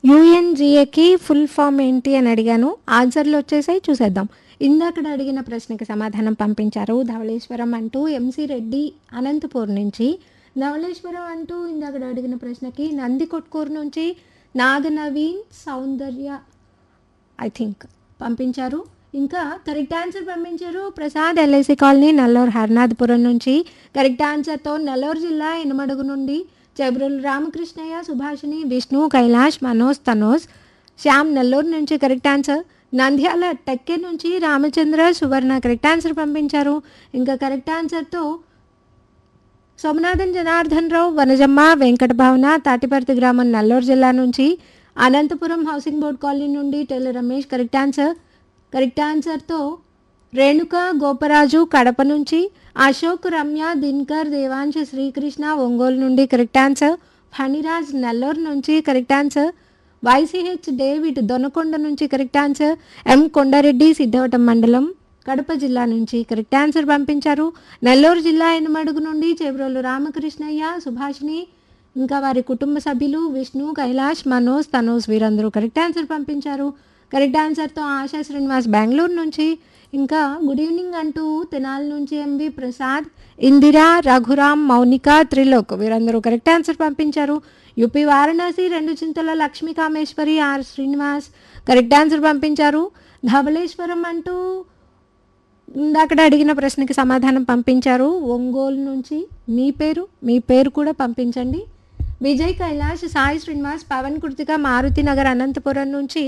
యూఎన్జిఏకి full form ఏంటి అని అడిగాను ఆన్సర్లు వచ్చేసాయి చూసేద్దాం ఇందాకడ అడిగిన ప్రశ్నకి సమాధానం పంపించారు ధవళేశ్వరం అంటూ ఎంసీ రెడ్డి అనంతపూర్ నుంచి ధవళేశ్వరం అంటూ ఇందాకడ అడిగిన ప్రశ్నకి నంది కొట్కూరు నుంచి నాగ నవీన్ సౌందర్య ఐ థింక్ పంపించారు ఇంకా కరెక్ట్ ఆన్సర్ పంపించారు ప్రసాద్ ఎల్ఐసి కాలనీ నల్లూరు హర్నాథపురం నుంచి కరెక్ట్ ఆన్సర్తో నెల్లూరు జిల్లా ఎనమడుగు నుండి చెబ్రుల్ రామకృష్ణయ్య సుభాషిణి విష్ణు కైలాష్ మనోజ్ తనోజ్ శ్యామ్ నెల్లూరు నుంచి కరెక్ట్ ఆన్సర్ నంద్యాల టెక్కే నుంచి రామచంద్ర సువర్ణ కరెక్ట్ ఆన్సర్ పంపించారు ఇంకా కరెక్ట్ ఆన్సర్తో సోమనాథన్ జనార్దన్ రావు వనజమ్మ వెంకట భావన తాటిపర్తి గ్రామం నల్లూరు జిల్లా నుంచి అనంతపురం హౌసింగ్ బోర్డ్ కాలనీ నుండి టెల్లర్ రమేష్ కరెక్ట్ ఆన్సర్ కరెక్ట్ ఆన్సర్తో రేణుక గోపరాజు కడప నుంచి అశోక్ రమ్య దిన్కర్ దేవాంశ శ్రీకృష్ణ ఒంగోలు నుండి కరెక్ట్ ఆన్సర్ ఫణిరాజ్ నెల్లూరు నుంచి correct answer YCH David Donakonda నుంచి correct answer M Kondareddy Siddhavatam మండలం కడప జిల్లా నుంచి కరెక్ట్ ఆన్సర్ పంపించారు నెల్లూరు జిల్లా ఎనమడుగు నుండి చెబ్రోలు రామకృష్ణయ్య సుభాషిణి ఇంకా వారి కుటుంబ సభ్యులు విష్ణు కైలాష్ మనోజ్ తనోజ్ వీరందరూ కరెక్ట్ ఆన్సర్ పంపించారు కరెక్ట్ ఆన్సర్తో ఆశా శ్రీనివాస్ బెంగళూరు నుంచి ఇంకా గుడ్ ఈవినింగ్ అంటూ తెనాలి నుంచి ఎంవి ప్రసాద్ ఇందిరా రఘురామ్ మౌనిక త్రిలోక్ వీరందరూ కరెక్ట్ ఆన్సర్ పంపించారు యూపీ వారణాసి రెండు Chintala Lakshmi Kameswari R Srinivas correct answer పంపించారు ధవళేశ్వరం అంటూ ఇందాకడ అడిగిన ప్రశ్నకి సమాధానం పంపించారు ఒంగోలు నుంచి మీ పేరు మీ పేరు కూడా పంపించండి విజయ్ కైలాష్ సాయి శ్రీనివాస్ పవన్ కృతిక మారుతి నగర్ అనంతపురం నుంచి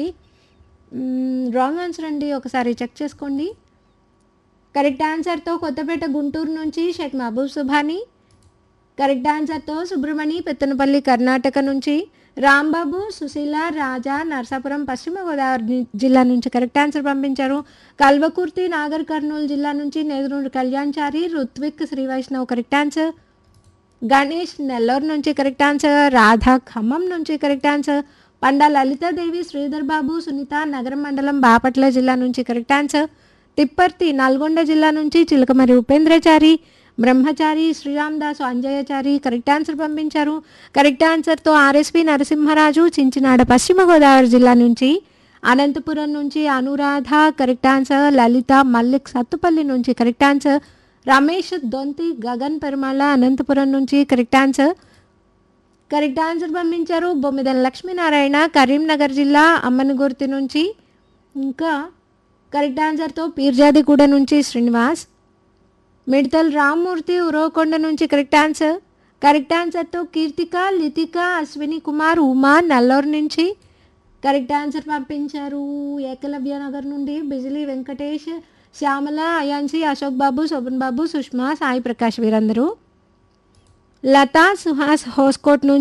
రాంగ్ ఆన్సర్ అండి ఒకసారి చెక్ చేసుకోండి కరెక్ట్ ఆన్సర్తో కొత్తపేట గుంటూరు నుంచి షేక్ మహబూబ్ సుభాని కరెక్ట్ ఆన్సర్తో సుబ్రమణి పెత్తనపల్లి కర్ణాటక నుంచి రాంబాబు సుశీల రాజా నర్సాపురం పశ్చిమ గోదావరి జిల్లా నుంచి కరెక్ట్ ఆన్సర్ పంపించారు కల్వకుర్తి నాగర్ కర్నూలు జిల్లా నుంచి నేదునూరు కళ్యాణ్చారి రుత్విక్ శ్రీ వైష్ణవ్ కరెక్ట్ ఆన్సర్ గణేష్ నెల్లూరు నుంచి కరెక్ట్ ఆన్సర్ రాధా ఖమ్మం నుంచి కరెక్ట్ ఆన్సర్ పండా లలితాదేవి శ్రీధర్ బాబు సునీత నగరం మండలం బాపట్ల జిల్లా నుంచి కరెక్ట్ ఆన్సర్ తిప్పర్తి నల్గొండ జిల్లా నుంచి చిలకమరి ఉపేంద్రచారి బ్రహ్మచారి శ్రీరామ్ దాస్ అంజయ్యచారి కరెక్ట్ ఆన్సర్ పంపించారు కరెక్ట్ ఆన్సర్తో ఆర్ఎస్పి నరసింహరాజు చించినాడ పశ్చిమ గోదావరి జిల్లా నుంచి అనంతపురం నుంచి అనురాధ కరెక్ట్ ఆన్సర్ లలిత మల్లిక్ సత్తుపల్లి నుంచి కరెక్ట్ ఆన్సర్ రమేష్ దొంతి గగన్ పెరుమాళ అనంతపురం నుంచి కరెక్ట్ ఆన్సర్ కరెక్ట్ ఆన్సర్ పంపించారు బొమ్మిదల లక్ష్మీనారాయణ కరీంనగర్ జిల్లా అమ్మనగుర్తి నుంచి ఇంకా కరెక్ట్ ఆన్సర్తో పీర్జాదిగూడ నుంచి శ్రీనివాస్ మిడతల్ రామ్మూర్తి ఉరవకొండ నుంచి కరెక్ట్ ఆన్సర్ కరెక్ట్ ఆన్సర్తో కీర్తిక లితిక అశ్విని కుమార్ ఉమా నల్లూరు నుంచి కరెక్ట్ ఆన్సర్ పంపించారు ఏకలవ్య నగర్ నుండి బిజిలీ వెంకటేష్ శ్యామల అయాన్సి అశోక్ బాబు శోభన్ బాబు సుష్మా సాయి ప్రకాష్ వీరందరూ లతా సుహాస్ హోస్కోట్ నుంచి